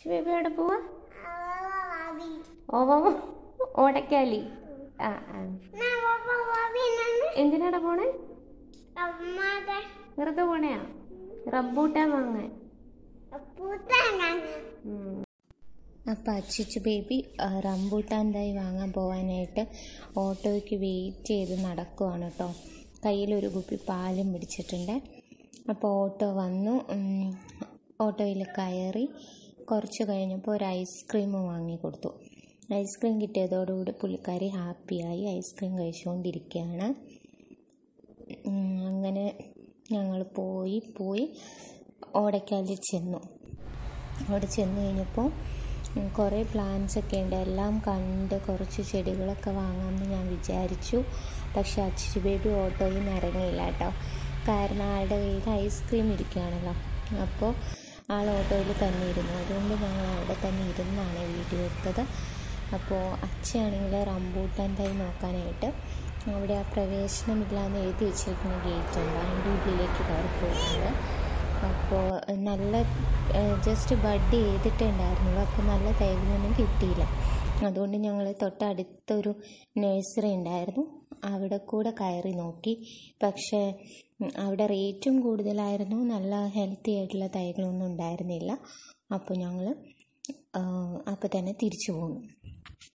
Baby എവിടെ പോവാ ഓവ ഓടക്കാലി ആ ആ എന്തിനാടാ പോണേ വെറുതെ പോണയാ റബ്ബൂട്ടാൻ വാങ്ങാൻ ഉം. അപ്പോൾ അച്ചിച്ചു ബേബി ആ, റംബൂട്ടാൻ തൈ വാങ്ങാൻ പോകാനായിട്ട് ഓട്ടോയ്ക്ക് വെയിറ്റ് ചെയ്ത് നടക്കുവാണ് കേട്ടോ കയ്യിലൊരു കുപ്പി പാലും പിടിച്ചിട്ടുണ്ട് അപ്പോൾ ഓട്ടോ വന്നു ഉം, ഓട്ടോയിൽ കയറി കുറച്ച് കഴിഞ്ഞപ്പോൾ ഒരു ഐസ്ക്രീം വാങ്ങി കൊടുത്തു ഐസ്ക്രീം കിട്ടിയതോടുകൂടി പുള്ളിക്കാരി ഹാപ്പിയായി ഐസ്ക്രീം കഴിച്ചുകൊണ്ടിരിക്കുകയാണ് ഉം, അങ്ങനെ ഞങ്ങൾ പോയി പോയി ഓടയ്ക്കാലിൽ ചെന്നു അവിടെ ചെന്ന് കഴിഞ്ഞപ്പോൾ ഉം, കുറേ പ്ലാന്റ്സ് ഒക്കെ ഉണ്ട് എല്ലാം കണ്ട് കുറച്ച് ചെടികളൊക്കെ വാങ്ങാമെന്ന് ഞാൻ വിചാരിച്ചു പക്ഷെ അച്ചിരി ബേബി ഓട്ടോയിൽ നിന്ന് ഇറങ്ങിയില്ല കേട്ടോ കാരണം ആളുടെ കയ്യിൽ ഐസ്ക്രീം ഇരിക്കുകയാണല്ലോ അപ്പോൾ ആൾ ഓട്ടോയിൽ തന്നെ ഇരുന്നു അതുകൊണ്ട് ഞങ്ങൾ അവിടെ തന്നെ ഇരുന്നാണ് വീഡിയോ എടുത്തത് അപ്പോൾ അച്ഛയാണെങ്കിൽ റംബൂട്ടാൻ തൈ നോക്കാനായിട്ട് അവിടെ ആ പ്രവേശനമില്ലാന്ന് എഴുതി വെച്ചിരിക്കുന്ന ഗേറ്റ് ഉണ്ട് അതിൻ്റെ ഉള്ളിലേക്ക് കയറി പോയിട്ടുണ്ട് അപ്പോൾ നല്ല ജസ്റ്റ് ബഡ് ചെയ്തിട്ടേ ഉണ്ടായിരുന്നുള്ളൂ അപ്പോൾ നല്ല തൈകളൊന്നും കിട്ടിയില്ല അതുകൊണ്ട് ഞങ്ങൾ തൊട്ടടുത്തൊരു നഴ്സറി ഉണ്ടായിരുന്നു അവിടെ കൂടെ കയറി നോക്കി പക്ഷേ ഉം, അവിടെ റേറ്റും കൂടുതലായിരുന്നു നല്ല ഹെൽത്തി ആയിട്ടുള്ള തൈകളൊന്നും ഉണ്ടായിരുന്നില്ല അപ്പോൾ ഞങ്ങൾ അപ്പോൾ തന്നെ തിരിച്ചു പോന്നു